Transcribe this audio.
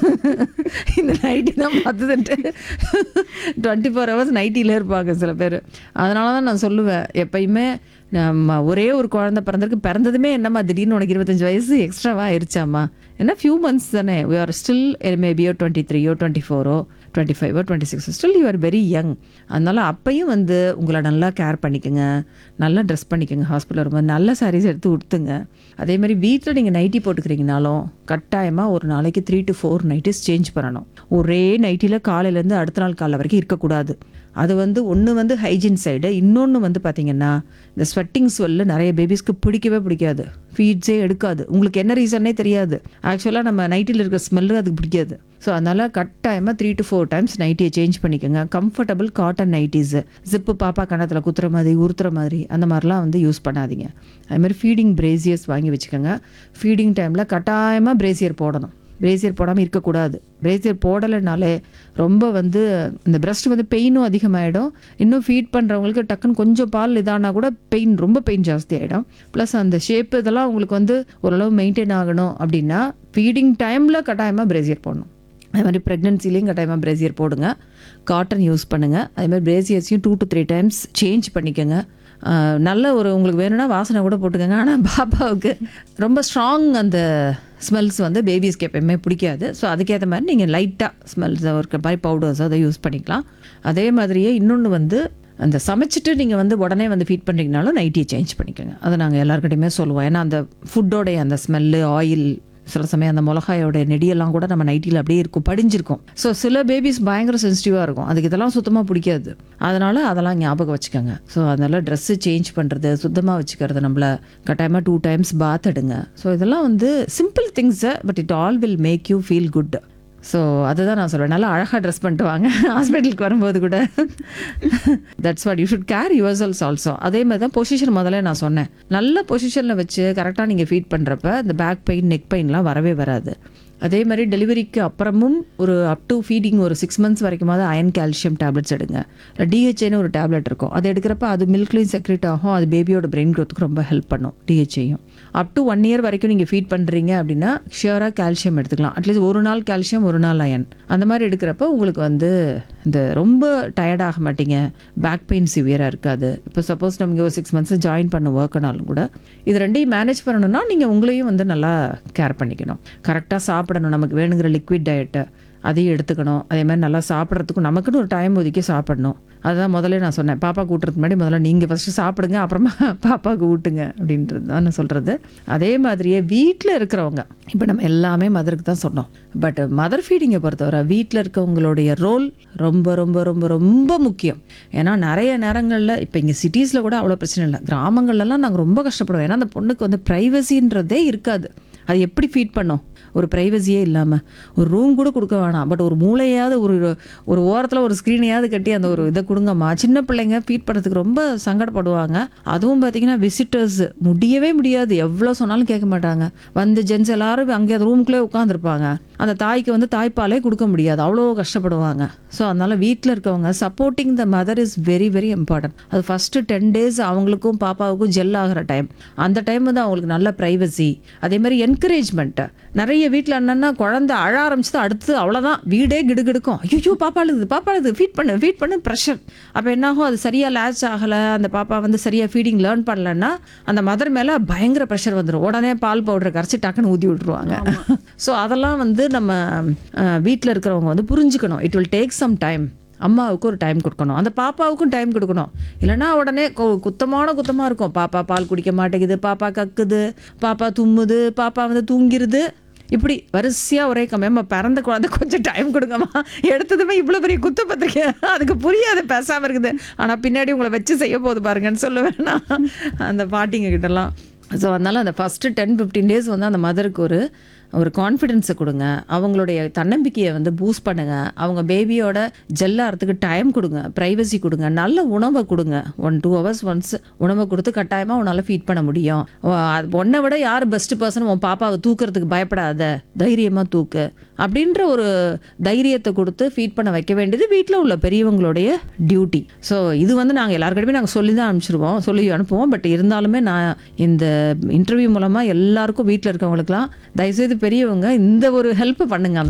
இந்த நைட்டி தான் பார்த்துட்டு டுவெண்ட்டி ஃபோர் ஹவர்ஸ் நைட்டியில் இருப்பாங்க சில பேர் அதனால தான் நான் சொல்லுவேன் எப்பயுமே நம்ம ஒரே ஒரு குழந்தை பிறந்திருக்கு பிறந்ததுமே என்னம்மா திடீர்னு உனக்கு இருபத்தஞ்சு வயசு எக்ஸ்ட்ராவா ஆயிருச்சாம்மா ஏன்னா ஃபியூ மந்த்ஸ் தானே வி ஆர் ஸ்டில் மேபியோ டுவெண்ட்டி த்ரீயோ டுவெண்ட்டி ஃபோரோ டுவெண்ட்டி ஃபைவோ twenty six still you are very young அதனால அப்பையும் வந்து உங்களை நல்லா கேர் பண்ணிக்கோங்க நல்லா ட்ரெஸ் பண்ணிக்கோங்க ஹாஸ்பிட்டல் வரும்போது நல்ல சாரீஸ் எடுத்து உடுத்துங்க அதே மாதிரி வீட்டில் நீங்கள் நைட்டி போட்டுக்கிறீங்கனாலும் கட்டாயமாக ஒரு நாளைக்கு three to four nighties change பண்ணணும் ஒரே நைட்டியில் காலையிலேருந்து அடுத்த நாள் காலை வரைக்கும் இருக்கக்கூடாது அது வந்து ஒன்று வந்து ஹைஜீன் சைடு இன்னொன்று வந்து பார்த்தீங்கன்னா இந்த ஸ்வெட்டிங் ஸ்வெல்லு நிறைய பேபிஸ்க்கு பிடிக்கவே பிடிக்காது ஃபீட்ஸே எடுக்காது உங்களுக்கு என்ன ரீசன்னே தெரியாது ஆக்சுவலாக நம்ம நைட்டியில் இருக்கிற ஸ்மெல்லு அதுக்கு பிடிக்காது ஸோ அதனால் கட்டாயமாக த்ரீ டு ஃபோர் டைம்ஸ் நைட்டியை சேஞ்ச் பண்ணிக்கோங்க கம்ஃபர்டபுள் காட்டன் நைட்டிஸு ஜிப்பு பாப்பா கணத்தில் குத்துற மாதிரி உறுத்துற மாதிரி அந்த மாதிரிலாம் வந்து யூஸ் பண்ணாதீங்க அது மாதிரி ஃபீடிங் பிரேசியர்ஸ் வாங்கி வச்சுக்கோங்க ஃபீடிங் டைமில் கட்டாயமாக பிரேசியர் போடணும் பிரேசியர் போடாமல் இருக்கக்கூடாது பிரேசியர் போடலைனாலே ரொம்ப வந்து இந்த பிரஸ்ட் வந்து பெயினும் அதிகமாகிடும் இன்னும் ஃபீட் பண்ணுறவங்களுக்கு டக்குன்னு கொஞ்சம் பால் இதானா கூட பெயின் ரொம்ப பெயின் ஜாஸ்தி ஆகிடும் ப்ளஸ் அந்த ஷேப் இதெல்லாம் உங்களுக்கு வந்து ஓரளவு மெயின்டைன் ஆகணும் அப்படின்னா ஃபீடிங் டைமில் கட்டாயமாக பிரேசியர் போடணும் அதே மாதிரி ப்ரெக்னென்சிலையும் கட்டாயமாக பிரேசியர் போடுங்க காட்டன் யூஸ் பண்ணுங்கள் அதே மாதிரி பிரேசியர்ஸையும் two to three times change பண்ணிக்கோங்க ஆஹ் நல்ல ஒரு உங்களுக்கு வேணும்னா வாசனை கூட போட்டுக்கோங்க ஆனால் பாப்பாவுக்கு ரொம்ப ஸ்ட்ராங் அந்த ஸ்மெல்ஸ் வந்து பேபிஸ்க்கு எப்பயுமே பிடிக்காது ஸோ அதுக்கேற்ற மாதிரி நீங்கள் லைட்டாக ஸ்மெல்ஸ் இருக்கிற மாதிரி பவுடர்ஸ் அதை யூஸ் பண்ணிக்கலாம் அதே மாதிரியே இன்னொன்று வந்து அந்த சமைச்சிட்டு நீங்கள் வந்து உடனே வந்து ஃபீட் பண்ணுறீங்கனாலும் நைட்டியை சேஞ்ச் பண்ணிக்கோங்க அதை நாங்கள் எல்லாருக்கிட்டையுமே சொல்லுவோம் ஏன்னா அந்த ஃபுட்டோடைய அந்த ஸ்மெல்லு ஆயில் சில சமயம் அந்த மிளகாயோட நெடியெல்லாம் கூட நம்ம நைட்டியில் அப்படியே இருக்கும் படிஞ்சிருக்கும் ஸோ சில பேபிஸ் பயங்கர சென்சிட்டிவாக இருக்கும் அதுக்கு இதெல்லாம் சுத்தமாக பிடிக்காது அதனால் அதெல்லாம் ஞாபகம் வச்சுக்கோங்க ஸோ அதனால் ட்ரெஸ்ஸு சேஞ்ச் பண்ணுறது சுத்தமாக வச்சுக்கிறது நம்மள கட்டாயமாக டூ டைம்ஸ் பாத் எடுங்க ஸோ இதெல்லாம் வந்து simple things but it all will make you feel good so அதுதான் நான் சொல்வேன் நல்லா அழகாக ட்ரெஸ் பண்ணிட்டு வாங்க ஹாஸ்பிட்டலுக்கு வரும்போது கூட that's what you should care your self also அதே மாதிரி தான் பொசிஷன் முதல்ல நான் சொன்னேன் நல்ல பொசிஷனில் வச்சு கரெக்டாக நீங்கள் ஃபீட் பண்ணுறப்ப இந்த பேக் பெயின் நெக் பெயின்லாம் வரவே வராது அதே மாதிரி டெலிவரிக்கு அப்புறமும் ஒரு அப் டு ஃபீடிங் ஒரு சிக்ஸ் மந்த்ஸ் வரைக்குமாவது அயன் கால்சியம் டேப்லெட்ஸ் எடுங்க டிஹெச்ஏன்னு ஒரு டேப்லெட் இருக்கும் அது எடுக்கிறப்ப அது மில்க்லையும் செக்ரேட் ஆகும் அது பேபியோட பிரெயின் க்ரோத்துக்கு ரொம்ப ஹெல்ப் பண்ணும் டிஹெச்ஏயும் அப் டு ஒன் இயர் வரைக்கும் நீங்கள் ஃபீட் பண்ணுறீங்க அப்படின்னா ஷியராக கால்சியம் எடுத்துக்கலாம் அட்லீஸ்ட் ஒரு நாள் கால்சியம் ஒரு நாள் அயன் அந்த மாதிரி எடுக்கிறப்ப உங்களுக்கு வந்து இந்த ரொம்ப டயர்ட் ஆக மாட்டீங்க பேக் பெயின் சிவியராக இருக்காது இப்போ சப்போஸ் நம்ம ஒரு சிக்ஸ் மந்த்ஸ் ஜாயின் பண்ண ஒர்க்குனாலும் கூட இது ரெண்டையும் மேனேஜ் பண்ணணும்னா நீங்கள் உங்களையும் வந்து நல்லா கேர் பண்ணிக்கணும் கரெக்டாக சாப்பிடணும் நமக்கு வேணுங்கிற லிக்விட் டயட்டை அதையும் எடுத்துக்கணும் அதே மாதிரி நல்லா சாப்பிட்றதுக்கும் நமக்குன்னு ஒரு டைம் ஒதுக்கி சாப்பிடணும் அதுதான் முதல்ல நான் சொன்னேன் பாப்பா கூட்டுறதுக்கு முன்னாடி முதல்ல நீங்கள் ஃபஸ்ட்டு சாப்பிடுங்க அப்புறமா பாப்பாவுக்கு ஊட்டுங்க அப்படின்றது தான் நான் சொல்கிறது அதே மாதிரியே வீட்டில் இருக்கிறவங்க இப்போ நம்ம எல்லாமே மதருக்கு தான் சொன்னோம் பட் மதர் ஃபீடிங்கை பொறுத்தவரை வீட்டில் இருக்கவங்களுடைய ரோல் ரொம்ப ரொம்ப ரொம்ப ரொம்ப முக்கியம் ஏன்னா நிறைய நேரங்களில் இப்போ இங்கே சிட்டிஸில் கூட அவ்வளோ பிரச்சனை இல்லை கிராமங்கள்லாம் நாங்கள் ரொம்ப கஷ்டப்படுவோம் ஏன்னா அந்த பொண்ணுக்கு வந்து ப்ரைவசின்றதே இருக்காது அது எப்படி ஃபீட் பண்ணோம் ஒரு ப்ரைவசியே இல்லாமல் ஒரு ரூம் கூட கொடுக்க வேணாம் பட் ஒரு மூளையாவது ஒரு ஒரு ஓரத்தில் ஒரு ஸ்க்ரீனையாவது கட்டி அந்த ஒரு இதை கொடுங்கம்மா சின்ன பிள்ளைங்க ஃபீட் பண்ணுறதுக்கு ரொம்ப சங்கடப்படுவாங்க அதுவும் பார்த்தீங்கன்னா விசிட்டர்ஸ் முடியவே முடியாது எவ்வளோ சொன்னாலும் கேட்க மாட்டாங்க வந்து ஜென்ஸ் எல்லாரும் அங்கே ரூமுக்குள்ளே உட்காந்துருப்பாங்க அந்த தாய்க்கு வந்து தாய்ப்பாலே கொடுக்க முடியாது அவ்வளோ கஷ்டப்படுவாங்க ஸோ அதனால் வீட்டில் இருக்கவங்க supporting the mother is very very important அது ஃபஸ்ட்டு டென் டேஸ் அவங்களுக்கும் பாப்பாவுக்கும் ஜெல் ஆகிற டைம் அந்த டைம் வந்து அவங்களுக்கு நல்ல ப்ரைவசி அதே மாதிரி என்கரேஜ்மெண்ட்டு நிறைய வீட்டில் என்னென்னா குழந்தை அழ ஆரம்பிச்சது அடுத்து அவ்வளோதான் வீடே கிடுகிடுக்கும் ஐயோ பாப்பா அழுது பாப்பா அழுது ஃபீட் பண்ணு ஃபீட் பண்ணு ப்ரெஷர் அப்போ என்னாகும் அது சரியாக லேட்ச் ஆகலை அந்த பாப்பா வந்து சரியாக ஃபீடிங் லேர்ன் பண்ணலன்னா அந்த மதர் மேலே பயங்கர ப்ரெஷர் வந்துடும் உடனே பால் பவுடரை கரைச்சி டக்குன்னு ஊற்றி விட்ருவாங்க ஸோ அதெல்லாம் வந்து நம்ம வீட்டில் இருக்கிறவங்க வந்து புரிஞ்சுக்கணும் it will take some time அம்மாவுக்கு ஒரு டைம் கொடுக்கணும் அந்த பாப்பாவுக்கும் டைம் கொடுக்கணும் இல்லைன்னா உடனே கு- குத்தமான குத்தமாக இருக்கும் பாப்பா பால் குடிக்க மாட்டேங்குது பாப்பா கக்குது பாப்பா தும்முது பாப்பா வந்து தூங்கிருது இப்படி வரிசையாக ஒரே கம்மியம்மா பிறந்த குழந்தை கொஞ்சம் டைம் கொடுங்கம்மா எடுத்ததுமே இவ்வளோ பெரிய குத்த பத்திரிக்கை அதுக்கு புரியாது பேசாமல் இருக்குது ஆனால் பின்னாடி உங்களை வச்சு செய்ய போகுது பாருங்கன்னு சொல்லுவேன் நான் அந்த பாட்டிங்க கிட்டலாம் ஸோ அதனால் அந்த ஃபஸ்ட்டு டென் ஃபிஃப்டீன் டேஸ் வந்து அந்த மதருக்கு ஒரு ஒரு கான்ஃபிடென்ஸை கொடுங்க அவங்களுடைய தன்னம்பிக்கையை வந்து பூஸ்ட் பண்ணுங்க அவங்க பேபியோட ஜெல்லாகிறதுக்கு டைம் கொடுங்க ப்ரைவசி கொடுங்க நல்ல உணவை கொடுங்க ஒன் டூ ஹவர்ஸ் ஒன்ஸ் உணவை கொடுத்து கட்டாயமாக உன்னால் ஃபீட் பண்ண முடியும் உன்னை விட யார் பெஸ்ட் பர்சன் உன் பாப்பாவை தூக்குறதுக்கு பயப்படாத தைரியமாக தூக்கு அப்படின்ற ஒரு தைரியத்தை கொடுத்து ஃபீட் பண்ண வைக்க வேண்டியது வீட்டில் உள்ள பெரியவங்களுடைய டியூட்டி ஸோ இது வந்து நாங்கள் எல்லாருக்கிட்டையுமே நாங்கள் சொல்லி தான் அனுப்பிச்சிருவோம் சொல்லி அனுப்புவோம் பட் இருந்தாலுமே நான் இந்த இன்டர்வியூ மூலமாக எல்லாருக்கும் வீட்டில் இருக்கவங்களுக்குலாம் தயவுசெய்து பெரியவங்க இந்த ஒரு ஹெல்ப் பண்ணுங்க அந்த